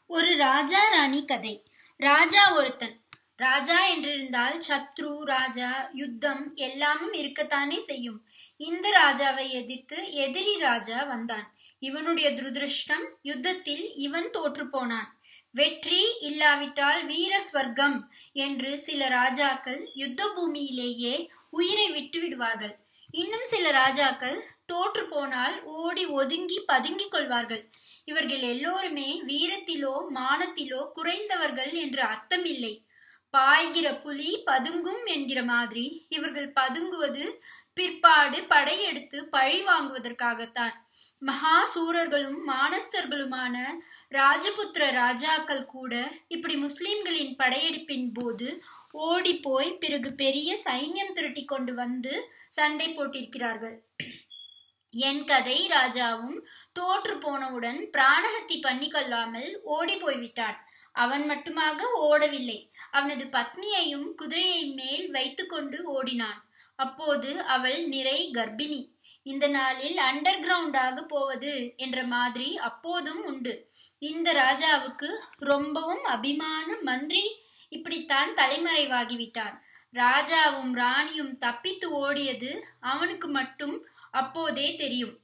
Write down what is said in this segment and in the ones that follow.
ஒரு ராஜா ராணி கதை ராஜா ஒருத்தன் ராஜா என்றிருந்தால் சத்ரு ராஜா யுத்தம் எல்லாமும் இருக்கத்தானே செய்யும் இந்த ராஜாவை எதிர்த்து எதிரி ராஜா வந்தான் இவனுடைய துரதிருஷ்டம் யுத்தத்தில் இவன் தோற்று போனான் வெற்றி இல்லாவிட்டால் வீர ஸ்வர்க்கம் என்று சில ராஜாக்கள் யுத்த பூமியிலேயே உயிரை விட்டு விடுவார்கள் இன்னும் சில ராஜாக்கள் தோற்று போனால் ஓடி ஒதுங்கி பதுங்கிக் கொள்வார்கள் இவர்கள் எல்லோருமே வீரத்திலோ மானத்திலோ குறைந்தவர்கள் என்று அர்த்தமில்லை பாய்கிற புலி பதுங்கும் என்கிற மாதிரி இவர்கள் பதுங்குவது பிற்பாடு படையெடுத்து பழி வாங்குவதற்காகத்தான் மகா சூரர்களும் மானஸ்தர்களுமான ராஜபுத்திர ராஜாக்கள் கூட இப்படி முஸ்லிம்களின் படையெடுப்பின் போது ஓடி போய் பிறகு பெரிய சைன்யம் திரட்டி கொண்டு வந்து சண்டை போட்டிருக்கிறார்கள் என் கதை ராஜாவும் தோற்று போனவுடன் பிராணஹத்தி பண்ணிக்கொள்ளாமல் ஓடி போய்விட்டான் அவன் மட்டுமாக ஓடவில்லை அவனது பத்னியையும் குதிரையை மேல் வைத்துக்கொண்டு ஓடினான் அப்போது அவள் நிறை கர்ப்பிணி இந்த நாளில் அண்டர் கிரவுண்டாக போவது என்ற மாதிரி அப்போதும் உண்டு இந்த ராஜாவுக்கு ரொம்பவும் அபிமான மந்திரி இப்படித்தான் தலைமறைவாகிவிட்டான் ராஜாவும் ராணியும் தப்பித்து ஓடியது அவனுக்கு மட்டும் அப்போதே தெரியும்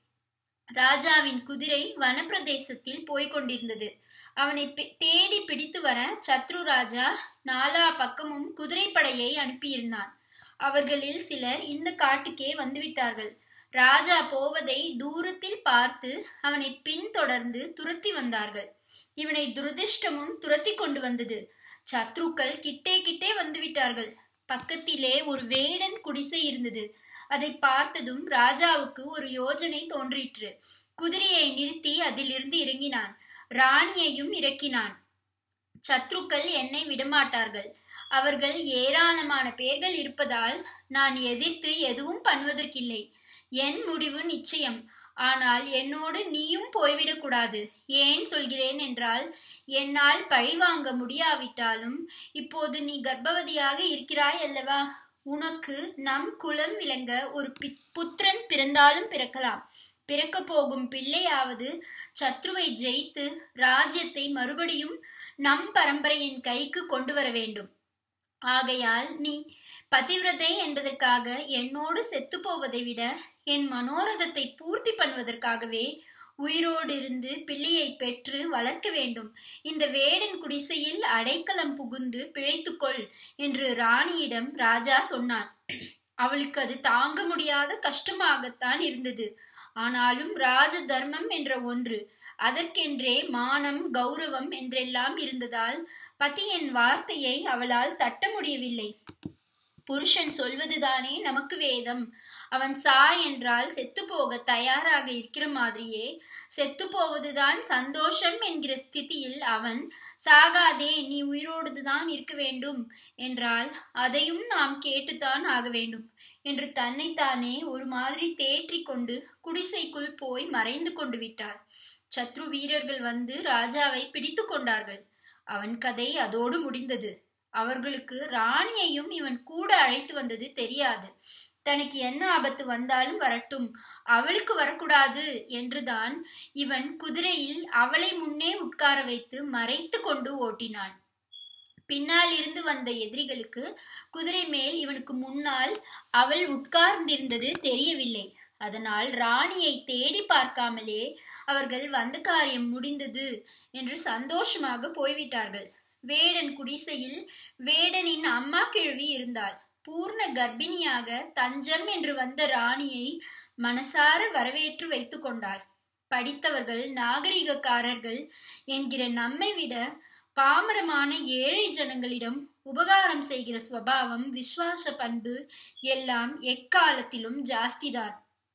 ராஜாவின் குதிரை வனப்பிரதேசத்தில் போய்கொண்டிருந்தது அவனை தேடி பிடித்து வர சத்ரு ராஜா நாலா பக்கமும் குதிரைப்படையை அனுப்பியிருந்தான் அவர்களில் சிலர் இந்த காட்டுக்கே வந்துவிட்டார்கள் ராஜா போவதை தூரத்தில் பார்த்து அவனை பின்தொடர்ந்து துரத்தி வந்தார்கள் இவனை துரதிர்ஷ்டமும் துரத்தி கொண்டு வந்தது சத்ருக்கள் கிட்டே கிட்டே வந்து விட்டார்கள் பக்கத்திலே ஒரு வேடன் குடிசை இருந்தது அதை பார்த்ததும் ராஜாவுக்கு ஒரு யோஜனை தோன்றிற்று குதிரையை நிறுத்தி அதிலிருந்து இறங்கினான் ராணியையும் இறக்கினான் சத்ருக்கள் என்னை விடமாட்டார்கள் அவர்கள் ஏராளமான பேர்கள் இருப்பதால் நான் எதிர்த்து எதுவும் பண்ணுவதற்கில்லை என் முடிவு நிச்சயம் ஆனால் என்னோடு நீயும் போய்விடக்கூடாது ஏன் சொல்கிறேன் என்றால் என்னால் பழி வாங்க முடியாவிட்டாலும் இப்போது நீ கர்ப்பவதியாக இருக்கிறாய் அல்லவா உனக்கு நம் குலம் விளங்க ஒரு புத்திரன் பிறந்தாலும் பிறக்கலாம் பிறக்க போகும் பிள்ளையாவது சத்ருவை ஜெயித்து ராஜ்யத்தை மறுபடியும் நம் பரம்பரையின் கைக்கு கொண்டு வர வேண்டும் ஆகையால் நீ பதிவிரதை என்பதற்காக என்னோடு செத்து போவதை விட என் மனோரதத்தை பூர்த்தி பண்ணுவதற்காகவே உயிரோடு இருந்து பிள்ளையை பெற்று வளர்க்க வேண்டும் இந்த வேடன் குடிசையில் அடைக்கலம் புகுந்து பிழைத்துக்கொள் என்று ராணியிடம் ராஜா சொன்னான் அவளுக்கு அது தாங்க முடியாத கஷ்டமாகத்தான் இருந்தது ஆனாலும் ராஜ தர்மம் என்ற ஒன்று அதற்கென்றே மானம் கௌரவம் என்றெல்லாம் இருந்ததால் பத்தியின் வார்த்தையை அவளால் தட்ட முடியவில்லை புருஷன் சொல்வதுதானே நமக்கு வேதம் அவன் சா என்றால் செத்து போக தயாராக இருக்கிற மாதிரியே செத்து போவதுதான் சந்தோஷம் என்கிற ஸ்திதியில் அவன் சாகாதே நீ உயிரோடுதான் இருக்க வேண்டும் என்றால் அதையும் நாம் கேட்டுத்தான் ஆக வேண்டும் என்று தன்னைத்தானே ஒரு மாதிரி தேற்றி கொண்டு குடிசைக்குள் போய் மறைந்து கொண்டு விட்டார் சத்ரு வீரர்கள் வந்து ராஜாவை பிடித்து கொண்டார்கள் அவன் கதை அதோடு முடிந்தது அவர்களுக்கு ராணியையும் இவன் கூட அழைத்து வந்தது தெரியாது தனக்கு என்ன ஆபத்து வந்தாலும் வரட்டும் அவளுக்கு வரக்கூடாது என்றுதான் இவன் குதிரையில் அவளை முன்னே உட்கார வைத்து மறைத்து கொண்டு ஓட்டினான் பின்னால் இருந்து வந்த எதிரிகளுக்கு குதிரை மேல் இவனுக்கு முன்னால் அவள் உட்கார்ந்திருந்தது தெரியவில்லை அதனால் ராணியை தேடி பார்க்காமலே அவர்கள் வந்த காரியம் முடிந்தது என்று சந்தோஷமாக போய்விட்டார்கள் வேடன் குடிசையில் வேடனின் அம்மா கிழவி இருந்தாள் பூர்ண கர்ப்பிணியாக தஞ்சம் என்று வந்த ராணியை மனசார வரவேற்று வைத்து கொண்டாள் படித்தவர்கள் நாகரிகக்காரர்கள் என்கிற நம்மை விட பாமரமான ஏழை ஜனங்களிடம் உபகாரம் செய்கிற சுவாவம் விசுவாச பண்பு எல்லாம் எக்காலத்திலும் ஜாஸ்திதான்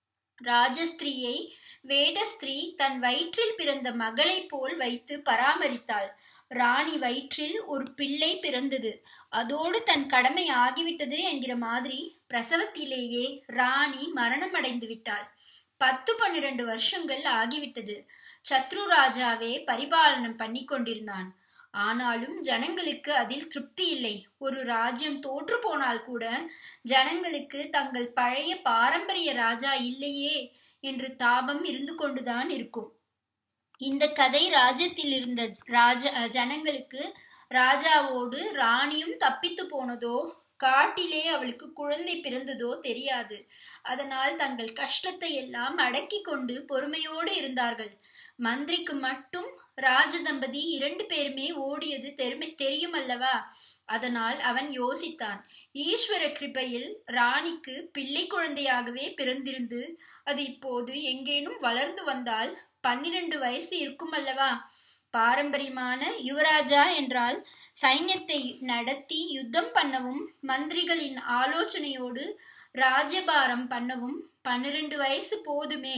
ராஜஸ்திரியை வேடஸ்திரீ தன் வயிற்றில் பிறந்த மகளை போல் வைத்து பராமரித்தாள் ராணி வயிற்றில் ஒரு பிள்ளை பிறந்தது அதோடு தன் கடமை ஆகிவிட்டது என்கிற மாதிரி பிரசவத்திலேயே ராணி மரணம் அடைந்து விட்டாள் பத்து பன்னிரண்டு வருஷங்கள் ஆகிவிட்டது சத்ரு ராஜாவே பரிபாலனம் பண்ணி கொண்டிருந்தான் ஆனாலும் ஜனங்களுக்கு அதில் திருப்தி இல்லை ஒரு ராஜ்யம் தோற்று போனால் கூட ஜனங்களுக்கு தங்கள் பழைய பாரம்பரிய ராஜா இல்லையே என்று தாபம் இருந்து கொண்டுதான் இருக்கும் இந்த கதை ராஜ்யத்தில் இருந்த ராஜ ஜனங்களுக்கு ராஜாவோடு ராணியும் தப்பித்து போனதோ காட்டிலே அவளுக்கு குழந்தை பிறந்ததோ தெரியாது அதனால் தங்கள் கஷ்டத்தை எல்லாம் அடக்கி கொண்டு பொறுமையோடு இருந்தார்கள் மந்திரிக்கு மட்டும் ராஜ தம்பதி இரண்டு பேருமே ஓடியது தெருமை தெரியும் அல்லவா அதனால் அவன் யோசித்தான் ஈஸ்வர கிருபையில் ராணிக்கு பிள்ளை குழந்தையாகவே பிறந்திருந்து அது இப்போது எங்கேனும் வளர்ந்து வந்தால் பன்னிரண்டு வயசு இருக்கும் அல்லவா பாரம்பரியமான யுவராஜா என்றால் சைன்யத்தை நடத்தி யுத்தம் பண்ணவும் மந்திரிகளின் ஆலோசனையோடு ராஜபாரம் பண்ணவும் பன்னிரண்டு வயசு போதுமே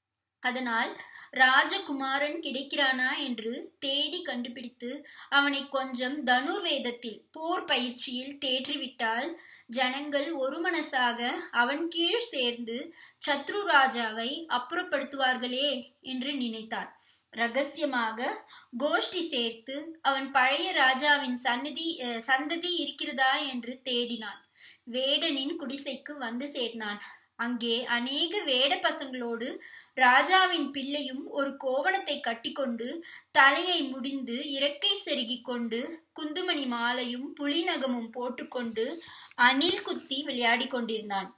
அதனால் ராஜகுமாரன் கிடைக்கிறானா என்று தேடி கண்டுபிடித்து அவனை கொஞ்சம் தனுர்வேதத்தில் போர் பயிற்சியில் தேற்றிவிட்டால் ஜனங்கள் ஒரு மனசாக அவன் கீழ் சேர்ந்து சத்ரு ராஜாவை அப்புறப்படுத்துவார்களே என்று நினைத்தான் ரகசியமாக கோஷ்டி சேர்த்து அவன் பழைய ராஜாவின் சன்னதி சந்ததி இருக்கிறதா என்று தேடினான் வேடனின் குடிசைக்கு வந்து சேர்ந்தான் அங்கே அநேக வேட பசங்களோடு ராஜாவின் பிள்ளையும் ஒரு கோவணத்தை கட்டிக்கொண்டு தலையை முடிந்து இறக்கை செருகி கொண்டு குந்துமணி மாலையும் புலிநகமும் போட்டுக்கொண்டு அணில் குத்தி விளையாடி கொண்டிருந்தான்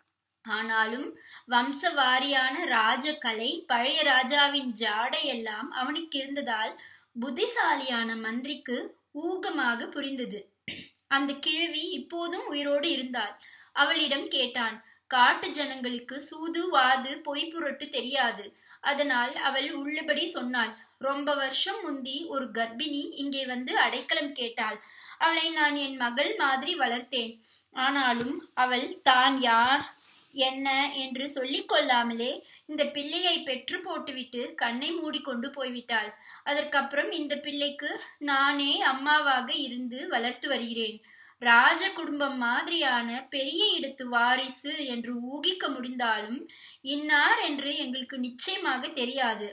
ஆனாலும் வம்சவாரியான ராஜகலை பழைய ராஜாவின் ஜாடையெல்லாம் அவனுக்கு இருந்ததால் புத்திசாலியான மந்திரிக்கு ஊகமாக புரிந்தது அந்த கிழவி இப்போதும் உயிரோடு இருந்தாள் அவளிடம் கேட்டான் காட்டு ஜனங்களுக்கு சூது வாது பொய் புரட்டு தெரியாது அதனால் அவள் உள்ளபடி சொன்னாள் ரொம்ப வருஷம் முந்தி ஒரு கர்ப்பிணி இங்கே வந்து அடைக்கலம் கேட்டாள் அவளை நான் என் மகள் மாதிரி வளர்த்தேன் ஆனாலும் அவள் தான் யார் என்ன என்று சொல்லிக் கொள்ளாமலே இந்த பிள்ளையை பெற்று போட்டுவிட்டு கண்ணை மூடிக்கொண்டு போய்விட்டாள் அதற்கப்புறம் இந்த பிள்ளைக்கு நானே அம்மாவாக இருந்து வளர்த்து வருகிறேன் ராஜ குடும்பம் மாதிரியான பெரிய இடத்து வாரிசு என்று ஊகிக்க முடிந்தாலும் இன்னார் என்று எங்களுக்கு நிச்சயமாக தெரியாது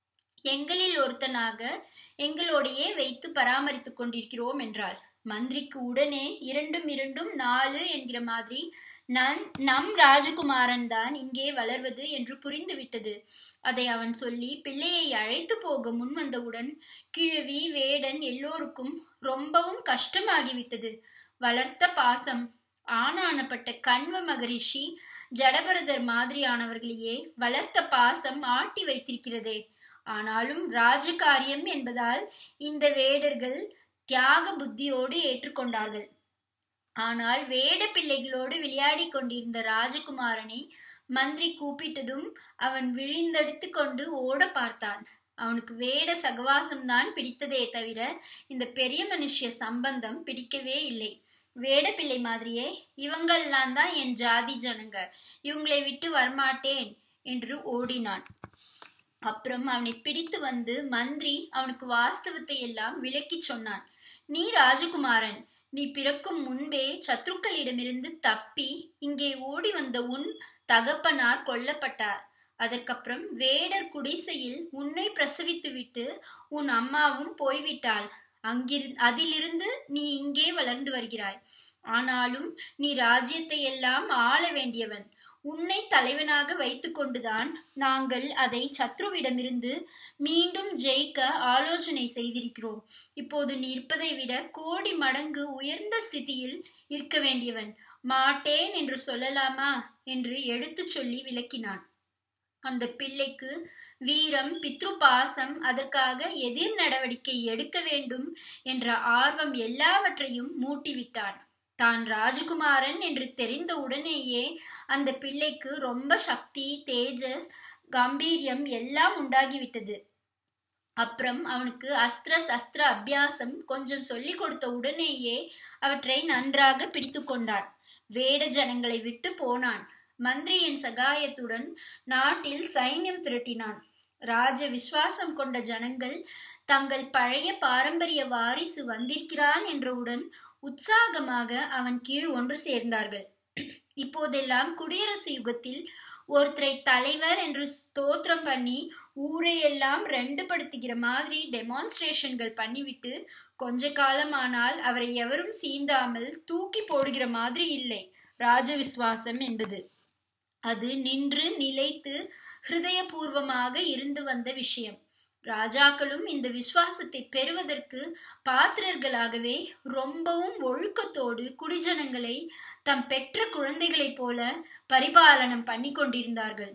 எங்களில் ஒருத்தனாக எங்களோடையே வைத்து பராமரித்துக் கொண்டிருக்கிறோம் என்றாள் மந்திரிக்கு உடனே இரண்டும் இரண்டும் நாலு என்கிற மாதிரி நன் நம் ராஜகுமாரன் தான் இங்கே வளர்வது என்று புரிந்துவிட்டது அதை அவன் சொல்லி பிள்ளையை அழைத்து போக முன் வந்தவுடன் கிழவி வேடன் எல்லோருக்கும் ரொம்பவும் கஷ்டமாகிவிட்டது வளர்த்த பாசம் ஆனானப்பட்ட கண்வ மகரிஷி ஜடபரதர் மாதிரியானவர்களையே வளர்த்த பாசம் ஆட்டி வைத்திருக்கிறதே ஆனாலும் ராஜகாரியம் என்பதால் இந்த வேடர்கள் தியாக புத்தியோடு ஏற்றுக்கொண்டார்கள் ஆனால் வேட பிள்ளைகளோடு விளையாடி கொண்டிருந்த ராஜகுமாரனை மந்திரி கூப்பிட்டதும் அவன் விழிந்தெடுத்து கொண்டு ஓட பார்த்தான் அவனுக்கு வேட சகவாசம்தான் பிடித்ததே தவிர இந்த பெரிய மனுஷிய சம்பந்தம் பிடிக்கவே இல்லை வேட பிள்ளை மாதிரியே இவங்கள்லாம் தான் என் ஜாதி ஜனங்க இவங்களை விட்டு வரமாட்டேன் என்று ஓடினான் அப்புறம் அவனை பிடித்து வந்து மந்திரி அவனுக்கு வாஸ்தவத்தை எல்லாம் விளக்கி சொன்னான் நீ ராஜகுமாரன் நீ பிறக்கும் முன்பே சத்ருக்களிடமிருந்து தப்பி இங்கே ஓடி வந்த உன் தகப்பனார் கொல்லப்பட்டார் அதற்கப்புறம் வேடர் குடிசையில் உன்னை பிரசவித்துவிட்டு உன் அம்மாவும் போய்விட்டாள் அங்கிரு அதிலிருந்து நீ இங்கே வளர்ந்து வருகிறாய் ஆனாலும் நீ ராஜ்யத்தை எல்லாம் ஆள வேண்டியவன் உன்னை தலைவனாக வைத்துக்கொண்டுதான் நாங்கள் அதை சத்ருவிடமிருந்து மீண்டும் ஜெயிக்க ஆலோசனை செய்திருக்கிறோம் இப்போது நீ இருப்பதை விட கோடி மடங்கு உயர்ந்த ஸ்திதியில் இருக்க வேண்டியவன் மாட்டேன் என்று சொல்லலாமா என்று எடுத்துச் சொல்லி விளக்கினான் அந்த பிள்ளைக்கு வீரம் பித்ரு பாசம் அதற்காக எதிர் நடவடிக்கை எடுக்க வேண்டும் என்ற ஆர்வம் எல்லாவற்றையும் மூட்டிவிட்டான் தான் ராஜகுமாரன் என்று தெரிந்த உடனேயே அந்த பிள்ளைக்கு ரொம்ப சக்தி தேஜஸ் கம்பீரியம் எல்லாம் உண்டாகிவிட்டது அப்புறம் அவனுக்கு அஸ்திர சஸ்திர அபியாசம் கொஞ்சம் சொல்லி கொடுத்த உடனேயே அவற்றை நன்றாக பிடித்து கொண்டான் வேட ஜனங்களை விட்டு போனான் மந்திரியின் சகாயத்துடன் நாட்டில் சைன்யம் திரட்டினான் ராஜ விசுவாசம் கொண்ட ஜனங்கள் தங்கள் பழைய பாரம்பரிய வாரிசு வந்திருக்கிறான் என்றவுடன் உற்சாகமாக அவன் கீழ் ஒன்று சேர்ந்தார்கள் இப்போதெல்லாம் குடியரசு யுகத்தில் ஒருத்தரை தலைவர் என்று ஸ்தோத்திரம் பண்ணி ஊரையெல்லாம் ரெண்டு படுத்துகிற மாதிரி டெமான்ஸ்ட்ரேஷன்கள் பண்ணிவிட்டு கொஞ்ச காலமானால் அவரை எவரும் சீந்தாமல் தூக்கி போடுகிற மாதிரி இல்லை ராஜ விசுவாசம் என்பது அது நின்று நிலைத்து ஹிருதயபூர்வமாக இருந்து வந்த விஷயம் ராஜாக்களும் இந்த விசுவாசத்தை பெறுவதற்கு பாத்திரர்களாகவே ரொம்பவும் ஒழுக்கத்தோடு குடிஜனங்களை தம் பெற்ற குழந்தைகளைப் போல பரிபாலனம் பண்ணி கொண்டிருந்தார்கள்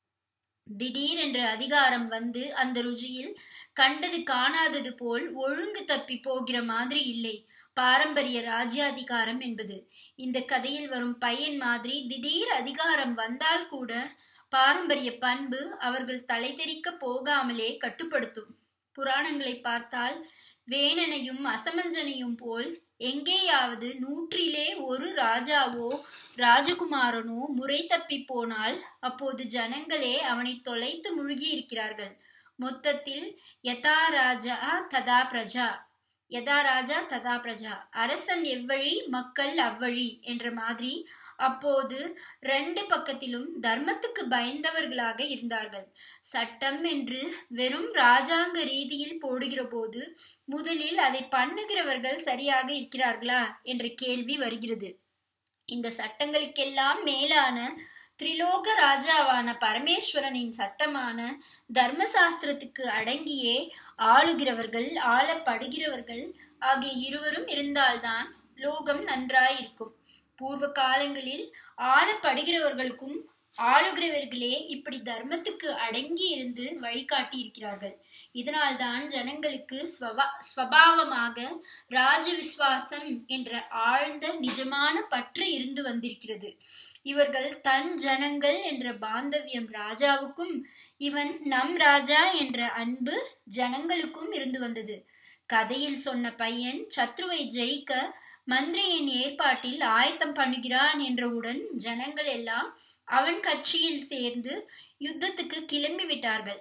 திடீரென்று அதிகாரம் வந்து அந்த ருஜியில் கண்டது காணாதது போல் ஒழுங்கு தப்பி போகிற மாதிரி இல்லை பாரம்பரிய ராஜ்யாதிகாரம் என்பது இந்த கதையில் வரும் பையன் மாதிரி திடீர் அதிகாரம் வந்தால் கூட பாரம்பரிய பண்பு அவர்கள் தலை தெறிக்க போகாமலே கட்டுப்படுத்தும் புராணங்களை பார்த்தால் வேணனையும் அசமஞ்சனையும் போல் எங்கேயாவது நூற்றிலே ஒரு ராஜாவோ ராஜகுமாரனோ முறை தப்பி போனால் அப்போது ஜனங்களே அவனை தொலைத்து மூழ்கி இருக்கிறார்கள் மொத்தத்தில் யதா ராஜா ததா பிரஜா யதா ராஜா ததா பிரஜா அரசன் எவ்வழி மக்கள் அவ்வழி என்ற மாதிரி அப்போது ரெண்டு பக்கத்திலும் தர்மத்துக்கு பயந்தவர்களாக இருந்தார்கள் சட்டம் என்று வெறும் ராஜாங்க ரீதியில் போடுகிற போது முதலில் அதை பண்ணுகிறவர்கள் சரியாக இருக்கிறார்களா என்ற கேள்வி வருகிறது இந்த சட்டங்களுக்கெல்லாம் மேலான திரிலோக ராஜாவான பரமேஸ்வரனின் சட்டமான தர்மசாஸ்திரத்துக்கு அடங்கியே ஆளுகிறவர்கள் ஆளப்படுகிறவர்கள் ஆகிய இருவரும் இருந்தால்தான் லோகம் நன்றாயிருக்கும் பூர்வ காலங்களில் ஆளப்படுகிறவர்களுக்கும் ஆளுகிறவர்களே இப்படி தர்மத்துக்கு அடங்கி இருந்து வழிகாட்டி இருக்கிறார்கள் இதனால்தான் ஜனங்களுக்கு ஸ்வபா ஸ்வபாவமாக ராஜ விஸ்வாசம் என்ற ஆழ்ந்த நிஜமான பற்று இருந்து வந்திருக்கிறது இவர்கள் தன் ஜனங்கள் என்ற பாந்தவியம் ராஜாவுக்கும் இவன் நம் ராஜா என்ற அன்பு ஜனங்களுக்கும் இருந்து வந்தது கதையில் சொன்ன பையன் சத்ருவை ஜெயிக்க மந்திரியின் ஏற்பாட்டில் ஆயத்தம் பண்ணுகிறான் என்றவுடன் ஜனங்கள் எல்லாம் அவன் கட்சியில் சேர்ந்து யுத்தத்துக்கு கிளம்பி விட்டார்கள்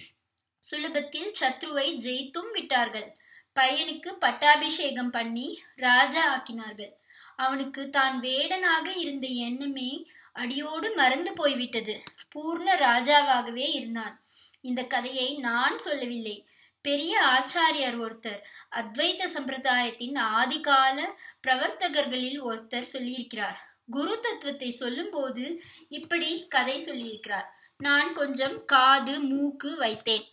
சுலபத்தில் சத்ருவை ஜெயித்தும் விட்டார்கள் பையனுக்கு பட்டாபிஷேகம் பண்ணி ராஜா ஆக்கினார்கள் அவனுக்கு தான் வேடனாக இருந்த எண்ணமே அடியோடு மறந்து போய்விட்டது பூர்ண ராஜாவாகவே இருந்தான் இந்த கதையை நான் சொல்லவில்லை பெரிய ஆச்சாரியார் ஒருத்தர் அத்வைத சம்பிரதாயத்தின் ஆதிகால பிரவர்த்தகர்களில் ஒருத்தர் சொல்லியிருக்கிறார் குரு தத்துவத்தை சொல்லும்போது இப்படி கதை சொல்லியிருக்கிறார் நான் கொஞ்சம் காது மூக்கு வைத்தேன்